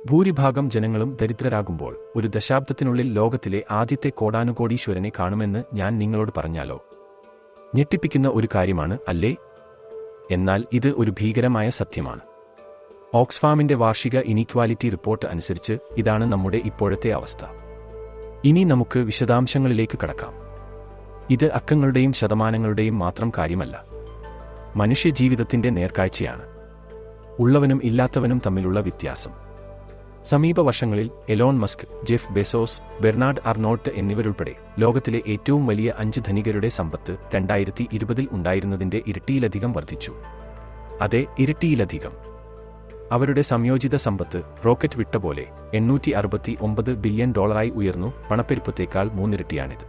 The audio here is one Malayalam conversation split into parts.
ഭൂരിഭാഗം ജനങ്ങളും ദരിദ്രരാകുമ്പോൾ ഒരു ദശാബ്ദത്തിനുള്ളിൽ ലോകത്തിലെ ആദ്യത്തെ കോടാനുകോടീശ്വരനെ കാണുമെന്ന് ഞാൻ നിങ്ങളോട് പറഞ്ഞാലോ ഞെട്ടിപ്പിക്കുന്ന ഒരു കാര്യമാണ് അല്ലേ എന്നാൽ ഇത് ഒരു ഭീകരമായ സത്യമാണ് ഓക്സ്ഫാമിന്റെ വാർഷിക ഇനീക്വാലിറ്റി റിപ്പോർട്ട് അനുസരിച്ച് ഇതാണ് നമ്മുടെ ഇപ്പോഴത്തെ അവസ്ഥ ഇനി നമുക്ക് വിശദാംശങ്ങളിലേക്ക് കടക്കാം ഇത് അക്കങ്ങളുടെയും ശതമാനങ്ങളുടെയും മാത്രം കാര്യമല്ല മനുഷ്യജീവിതത്തിന്റെ നേർക്കാഴ്ചയാണ് ഉള്ളവനും ഇല്ലാത്തവനും തമ്മിലുള്ള വ്യത്യാസം സമീപ വർഷങ്ങളിൽ Elon Musk Jeff Bezos Bernard Arnault എന്നിവരുൾപ്പെടെ ലോകത്തിലെ ഏറ്റവും വലിയ അഞ്ച് ധനികരുടെ സമ്പത്ത് രണ്ടായിരത്തി ഇരുപതിൽ ഉണ്ടായിരുന്നതിന്റെ ഇരട്ടിയിലധികം വർദ്ധിച്ചു അതെ ഇരട്ടിയിലധികം അവരുടെ സംയോജിത സമ്പത്ത് റോക്കറ്റ് വിട്ട പോലെ എണ്ണൂറ്റി അറുപത്തി ഒമ്പത് ബില്യൺ ഡോളറായി ഉയർന്നു പണപ്പെരുപ്പത്തേക്കാൾ മൂന്നിരട്ടിയാണിത്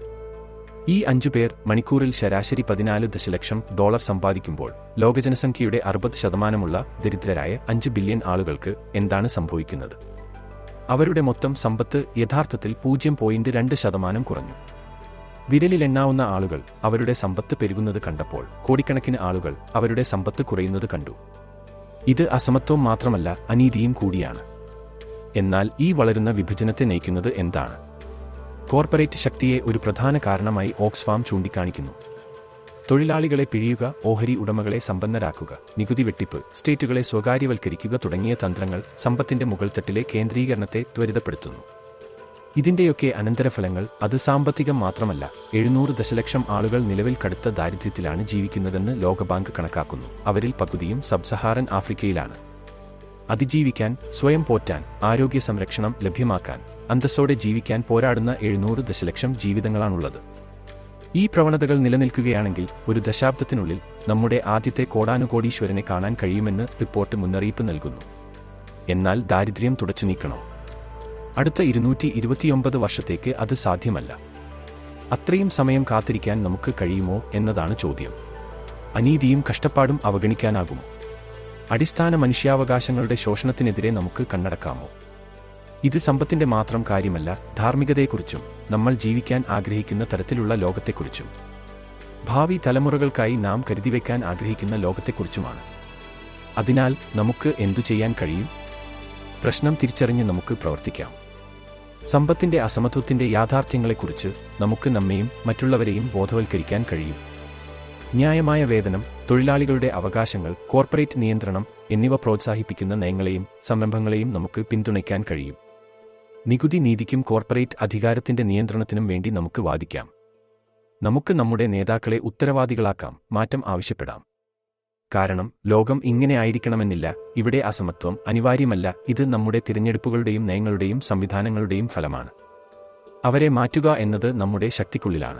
ഈ അഞ്ചു പേർ മണിക്കൂറിൽ ശരാശരി പതിനാല് ദശലക്ഷം ഡോളർ സമ്പാദിക്കുമ്പോൾ ലോകജനസംഖ്യയുടെ അറുപത് ശതമാനമുള്ള ദരിദ്രരായ അഞ്ച് ബില്യൺ ആളുകൾക്ക് എന്താണ് സംഭവിക്കുന്നത് അവരുടെ മൊത്തം സമ്പത്ത് യഥാർത്ഥത്തിൽ പൂജ്യം പോയിന്റ് രണ്ട് ശതമാനം കുറഞ്ഞു വിരലിലെണ്ണാവുന്ന ആളുകൾ അവരുടെ സമ്പത്ത് പെരുകുന്നത് കണ്ടപ്പോൾ കോടിക്കണക്കിന് ആളുകൾ അവരുടെ സമ്പത്ത് കുറയുന്നത് കണ്ടു ഇത് അസമത്വം മാത്രമല്ല അനീതിയും കൂടിയാണ് എന്നാൽ ഈ വളരുന്ന വിഭജനത്തെ നയിക്കുന്നത് എന്താണ് കോർപ്പറേറ്റ് ശക്തിയെ ഒരു പ്രധാന കാരണമായി ഓക്സ്ഫാം ചൂണ്ടിക്കാണിക്കുന്നു തൊഴിലാളികളെ പിഴിയുക ഓഹരി ഉടമകളെ സമ്പന്നരാക്കുക നികുതി വെട്ടിപ്പ് സ്റ്റേറ്റുകളെ സ്വകാര്യവൽക്കരിക്കുക തുടങ്ങിയ തന്ത്രങ്ങൾ സമ്പത്തിന്റെ മുകൾത്തട്ടിലെ കേന്ദ്രീകരണത്തെ ത്വരിതപ്പെടുത്തുന്നു ഇതിന്റെയൊക്കെ അനന്തരഫലങ്ങൾ അത് സാമ്പത്തികം മാത്രമല്ല എഴുന്നൂറ് ദശലക്ഷം ആളുകൾ നിലവിൽ കടുത്ത ദാരിദ്ര്യത്തിലാണ് ജീവിക്കുന്നതെന്ന് ലോകബാങ്ക് കണക്കാക്കുന്നു അവരിൽ പകുതിയും സബ് സഹാറൻ ആഫ്രിക്കയിലാണ് അതിജീവിക്കാൻ സ്വയം പോറ്റാൻ ആരോഗ്യ സംരക്ഷണം ലഭ്യമാക്കാൻ അന്തസ്സോടെ ജീവിക്കാൻ പോരാടുന്ന എഴുന്നൂറ് ദശലക്ഷം ജീവിതങ്ങളാണുള്ളത് ഈ പ്രവണതകൾ നിലനിൽക്കുകയാണെങ്കിൽ ഒരു ദശാബ്ദത്തിനുള്ളിൽ നമ്മുടെ ആദ്യത്തെ കോടാനുകോടീശ്വരനെ കാണാൻ കഴിയുമെന്ന് റിപ്പോർട്ട് മുന്നറിയിപ്പ് നൽകുന്നു എന്നാൽ ദാരിദ്ര്യം തുടച്ചു നീക്കണോ അടുത്ത ഇരുന്നൂറ്റി ഇരുപത്തിയൊമ്പത് വർഷത്തേക്ക് അത് സാധ്യമല്ല അത്രയും സമയം കാത്തിരിക്കാൻ നമുക്ക് കഴിയുമോ എന്നതാണ് ചോദ്യം അനീതിയും കഷ്ടപ്പാടും അവഗണിക്കാനാകുമോ അടിസ്ഥാന മനുഷ്യാവകാശങ്ങളുടെ ശോഷണത്തിനെതിരെ നമുക്ക് കണ്ണടക്കാമോ ഇത് സമ്പത്തിന്റെ മാത്രം കാര്യമല്ല ധാർമ്മികതയെക്കുറിച്ചും നമ്മൾ ജീവിക്കാൻ ആഗ്രഹിക്കുന്ന തരത്തിലുള്ള ലോകത്തെക്കുറിച്ചും ഭാവി തലമുറകൾക്കായി നാം കരുതിവെക്കാൻ ആഗ്രഹിക്കുന്ന ലോകത്തെക്കുറിച്ചുമാണ് അതിനാൽ നമുക്ക് എന്തു ചെയ്യാൻ കഴിയും പ്രശ്നം തിരിച്ചറിഞ്ഞ് നമുക്ക് പ്രവർത്തിക്കാം സമ്പത്തിന്റെ അസമത്വത്തിന്റെ യാഥാർത്ഥ്യങ്ങളെക്കുറിച്ച് നമുക്ക് നമ്മെയും മറ്റുള്ളവരെയും ബോധവൽക്കരിക്കാൻ കഴിയും ന്യായമായ വേതനം തൊഴിലാളികളുടെ അവകാശങ്ങൾ കോർപ്പറേറ്റ് നിയന്ത്രണം എന്നിവ പ്രോത്സാഹിപ്പിക്കുന്ന നയങ്ങളെയും സംരംഭങ്ങളെയും നമുക്ക് പിന്തുണയ്ക്കാൻ കഴിയും നികുതി നീതിക്കും കോർപ്പറേറ്റ് അധികാരത്തിന്റെ നിയന്ത്രണത്തിനും വേണ്ടി നമുക്ക് വാദിക്കാം നമുക്ക് നമ്മുടെ നേതാക്കളെ ഉത്തരവാദികളാക്കാം മാറ്റം ആവശ്യപ്പെടാം കാരണം ലോകം ഇങ്ങനെ ആയിരിക്കണമെന്നില്ല ഇവിടെ അസമത്വം അനിവാര്യമല്ല ഇത് നമ്മുടെ തിരഞ്ഞെടുപ്പുകളുടെയും നയങ്ങളുടെയും സംവിധാനങ്ങളുടെയും ഫലമാണ് അവരെ മാറ്റുക എന്നത് നമ്മുടെ ശക്തിക്കുള്ളിലാണ്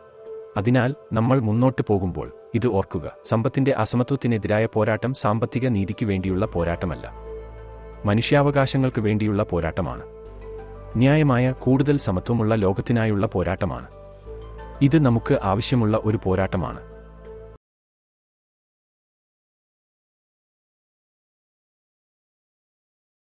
അതിനാൽ നമ്മൾ മുന്നോട്ട് പോകുമ്പോൾ ഇത് ഓർക്കുക സമ്പത്തിന്റെ അസമത്വത്തിനെതിരായ പോരാട്ടം സാമ്പത്തിക നീതിക്ക് വേണ്ടിയുള്ള പോരാട്ടമല്ല മനുഷ്യാവകാശങ്ങൾക്ക് വേണ്ടിയുള്ള പോരാട്ടമാണ് ന്യായമായ കൂടുതൽ സമത്വമുള്ള ലോകത്തിനായുള്ള പോരാട്ടമാണ് ഇത് നമുക്ക് ആവശ്യമുള്ള ഒരു പോരാട്ടമാണ്